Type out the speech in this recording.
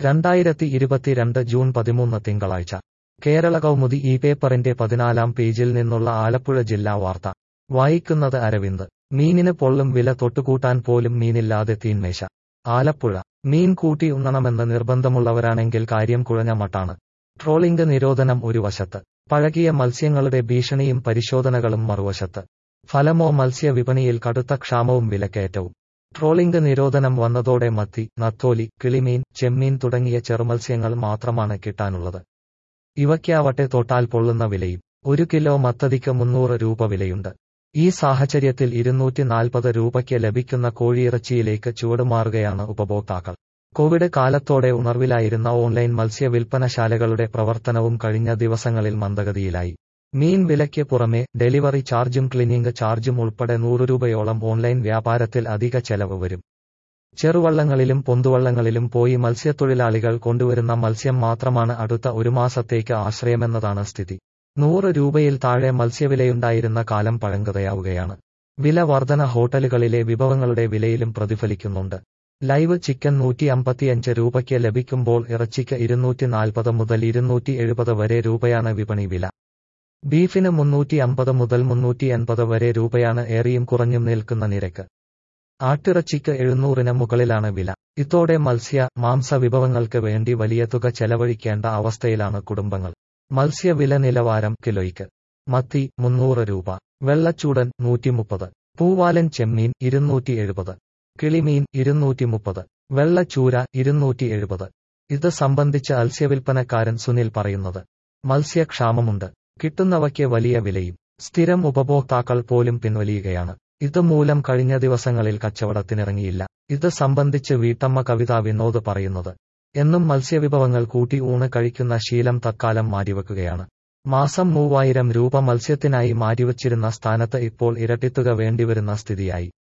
രണ്ടായിരത്തി ഇരുപത്തിരണ്ട് ജൂൺ പതിമൂന്ന് തിങ്കളാഴ്ച കേരള കൗമുദി ഈ പേപ്പറിന്റെ പതിനാലാം പേജിൽ നിന്നുള്ള ആലപ്പുഴ ജില്ലാ വാർത്ത വായിക്കുന്നത് അരവിന്ദ് മീനിന് പൊള്ളും വില തൊട്ടുകൂട്ടാൻ പോലും മീനില്ലാതെ തീന്മേശ ആലപ്പുഴ മീൻ കൂട്ടി ഉണ്ണണമെന്ന് നിർബന്ധമുള്ളവരാണെങ്കിൽ കാര്യം കുഴഞ്ഞ മട്ടാണ് ട്രോളിംഗ് നിരോധനം ഒരു വശത്ത് പഴകിയ മത്സ്യങ്ങളുടെ ഭീഷണിയും പരിശോധനകളും മറുവശത്ത് ഫലമോ മത്സ്യ വിപണിയിൽ കടുത്ത ക്ഷാമവും വിലക്കയറ്റവും ട്രോളിംഗ് നിരോധനം വന്നതോടെ മത്തി നത്തോലി കിളിമീൻ ചെമ്മീൻ തുടങ്ങിയ ചെറുമത്സ്യങ്ങൾ മാത്രമാണ് കിട്ടാനുള്ളത് ഇവയ്ക്കാവട്ടെ തൊട്ടാൽ പൊള്ളുന്ന വിലയും ഒരു കിലോ മത്തതിക്ക് മുന്നൂറ് രൂപ വിലയുണ്ട് ഈ സാഹചര്യത്തിൽ ഇരുന്നൂറ്റി നാൽപ്പത് രൂപയ്ക്ക് ലഭിക്കുന്ന കോഴിയിറച്ചിയിലേക്ക് ചുവടുമാറുകയാണ് ഉപഭോക്താക്കൾ കോവിഡ് കാലത്തോടെ ഉണർവിലായിരുന്ന ഓൺലൈൻ മത്സ്യ വിൽപ്പനശാലകളുടെ പ്രവർത്തനവും കഴിഞ്ഞ ദിവസങ്ങളിൽ മന്ദഗതിയിലായി മീൻ വിലയ്ക്ക് പുറമെ ഡെലിവറി ചാർജും ക്ലീനിംഗ് ചാർജും ഉൾപ്പെടെ നൂറ് രൂപയോളം ഓൺലൈൻ വ്യാപാരത്തിൽ അധിക ചെലവ് വരും ചെറുവള്ളങ്ങളിലും പൊന്തുവള്ളങ്ങളിലും പോയി മത്സ്യത്തൊഴിലാളികൾ കൊണ്ടുവരുന്ന മത്സ്യം മാത്രമാണ് അടുത്ത ഒരു മാസത്തേക്ക് ആശ്രയമെന്നതാണ് സ്ഥിതി നൂറ് രൂപയിൽ താഴെ മത്സ്യവിലയുണ്ടായിരുന്ന കാലം പഴങ്കതയാവുകയാണ് വില വർധന ഹോട്ടലുകളിലെ വിഭവങ്ങളുടെ വിലയിലും പ്രതിഫലിക്കുന്നുണ്ട് ലൈവ് ചിക്കൻ നൂറ്റി അമ്പത്തിയഞ്ച് രൂപയ്ക്ക് ലഭിക്കുമ്പോൾ ഇറച്ചിക്ക് ഇരുന്നൂറ്റി നാൽപ്പത് മുതൽ ഇരുന്നൂറ്റി എഴുപത് വരെ രൂപയാണ് വിപണി വില ബീഫിന് മുന്നൂറ്റി അമ്പത് മുതൽ മുന്നൂറ്റി എൺപത് വരെ രൂപയാണ് ഏറിയും കുറഞ്ഞും നിൽക്കുന്ന നിരക്ക് ആട്ടിറച്ചിക്ക് എഴുന്നൂറിന് മുകളിലാണ് വില ഇതോടെ മത്സ്യ മാംസ വിഭവങ്ങൾക്ക് വേണ്ടി വലിയ തുക ചെലവഴിക്കേണ്ട അവസ്ഥയിലാണ് കുടുംബങ്ങൾ മത്സ്യ വില നിലവാരം കിലോയ്ക്ക് മത്തി മുന്നൂറ് രൂപ വെള്ളച്ചൂടൻ നൂറ്റിമുപ്പത് പൂവാലൻ ചെമ്മീൻ ഇരുന്നൂറ്റി എഴുപത് കിളിമീൻ ഇരുന്നൂറ്റി മുപ്പത് വെള്ളച്ചൂര ഇരുന്നൂറ്റി എഴുപത് ഇത് സംബന്ധിച്ച് മത്സ്യവിൽപ്പനക്കാരൻ സുനിൽ പറയുന്നത് മത്സ്യക്ഷാമമുണ്ട് കിട്ടുന്നവയ്ക്ക് വലിയ വിലയും സ്ഥിരം ഉപഭോക്താക്കൾ പോലും പിൻവലിയുകയാണ് ഇതുമൂലം കഴിഞ്ഞ ദിവസങ്ങളിൽ കച്ചവടത്തിനിറങ്ങിയില്ല ഇത് സംബന്ധിച്ച് വീട്ടമ്മ കവിത വിനോദ് പറയുന്നത് എന്നും മത്സ്യവിഭവങ്ങൾ കൂട്ടി ഊണ് കഴിക്കുന്ന ശീലം തക്കാലം മാറ്റിവെക്കുകയാണ് മാസം മൂവായിരം രൂപ മത്സ്യത്തിനായി മാറ്റിവച്ചിരുന്ന സ്ഥാനത്ത് ഇപ്പോൾ ഇരട്ടിത്തുക വേണ്ടിവരുന്ന സ്ഥിതിയായി